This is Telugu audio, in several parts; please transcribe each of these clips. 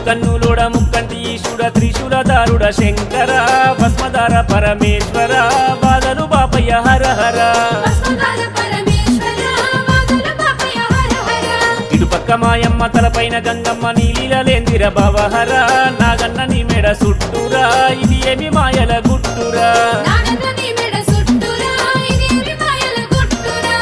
కన్నులోడ ముక్కంటి ఈశుడ త్రిశూల దారుడ శంకర భస్మధార పరమేశ్వర బాధలు బాపయ్య హర హర భస్మధార పరమేశ్వర వాదల పాపయ హర హర ఇటుపక్క మాయమ్మ తలపైన గంగమ్మ నీలీలలేందిర భవహర నాగన్న నీ మెడ సుట్టురా ఇది ఏమి మాయల గుట్టురా నాగన్న నీ మెడ సుట్టురా ఇదేమి మాయల గుట్టురా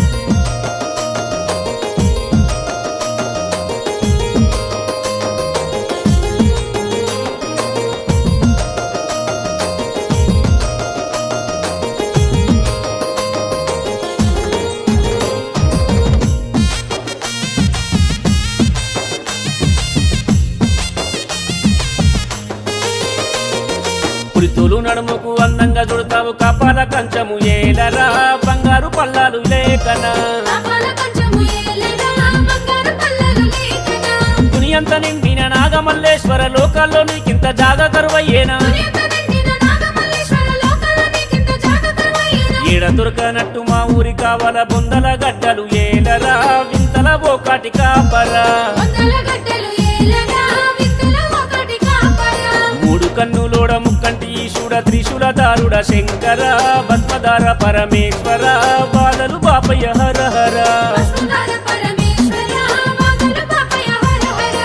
పులితోలు నడుముకు అందంగా చుడతావు కపాల కంచము ఏలరా బంగారు పల్లాలు లేకనా పాపాల కంచము ఏలరా బంగారు పల్లలు లేకనా దునియంత నిండిన నాగమల్లేశ్వర లోకాల్లో నీకింత జాగ కరువయ్యేనా దునియంత నిండిన నాగమల్లేశ్వర లోకాల నీకింత జాగకరమయ్యేనా ఈడ దొరకనట్టు మా ఊరి కావాల బొందల గడ్డలు ఏలరా వింతల ఓకాటి కాపరా వందల గడ్డలు ఏలరా వింతల ఒకటి కాపరా మూడు కన్నులోడ ముక్కంటి ఈశుడ త్రిశూల దారుడ శంకర భస్మధార పరమేశ్వర బాధలు బాపయ్య హర హర భస్మధార పరమేశ్వర వాదల పాపయ హర హర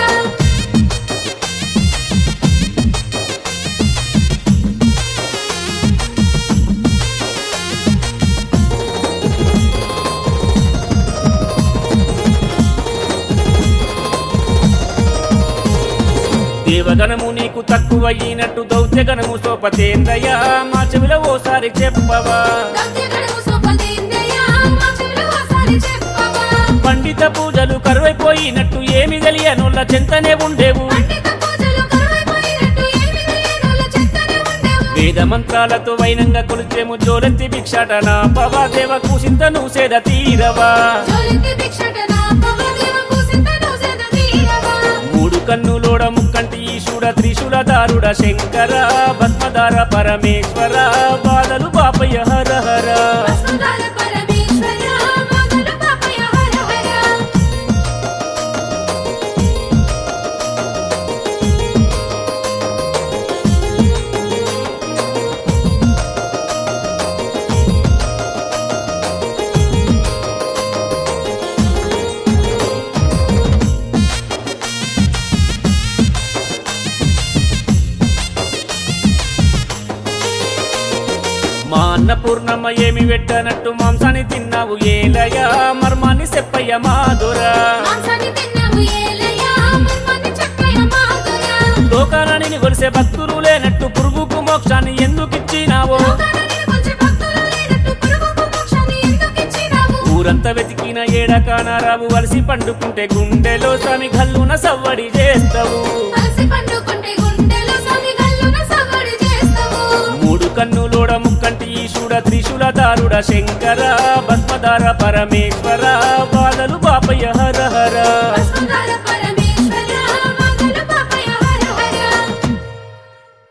దేవగణము నీకు తక్కువయ్యినట్టు దౌత్యగణము సోపతేందయ్య మా చెవిలో ఓసారి చెప్పవా గంగెగడము సోపదేందయ్య మా చెవిలో ఒకసారి చెప్పవా పండిత పూజలు కరువైపోయినట్టు ఏమి తెలియనుల్ల చెంతనే ఉండేవు పండిత పూజలు కరువైపోయినట్టు ఏమి తెలియనోళ్ళ చెత్తనే ఉండేవు వేద మంత్రాలతో వైనంగా కొలిచేము జోలెత్తి భిక్షాటన పవాదేవ కుసింతను సేద తీరవా జోలింది భిక్షటన పవదేవ కుసింతను సేద తీరవా మూడు కన్నులోడ ముక్కంటి ఈశుడ త్రిశూల దారుడ శంకర భస్మధార పరమేశ్వర బాధలు బాపయ్య హర హర భస్మధార పరమేశ్వర వాదల పాపయ హర హర మా అన్నపూర్ణమ్మ ఏమి పెట్టనట్టు మాంసాన్ని తిన్నావు ఏలయ మర్మాన్ని చెప్పయ్య మాధురా మాంసాన్ని తిన్నావు ఏలయ్య మర్మాన్ని చెప్పయ్య మాధురా లోకాలని కొలిసే భక్తులు లేనట్టు పురుగుకు మోక్షాన్ని ఎందుకు ఇచ్చినావో లోకాలని కొంచెం భక్తులు లేనట్టు పురుగుకు మోక్షాన్ని ఎందుకు ఇచ్చినావు ఊరంతా వెతికిన ఏడకానారావు వలసి పండుకుంటే గుండెలో స్వామి గల్లున సవ్వడి చేస్తావు అలసి పండుకుంటే గుండెలో సమి గల్లున సవ్వడి చేస్తావు మూడు కన్నులోడ ముక్కంటి ఈశుడ త్రిశూల దారుడ శంకర భస్మధార పరమేశ్వర బాధలు బాపయ్య హర హర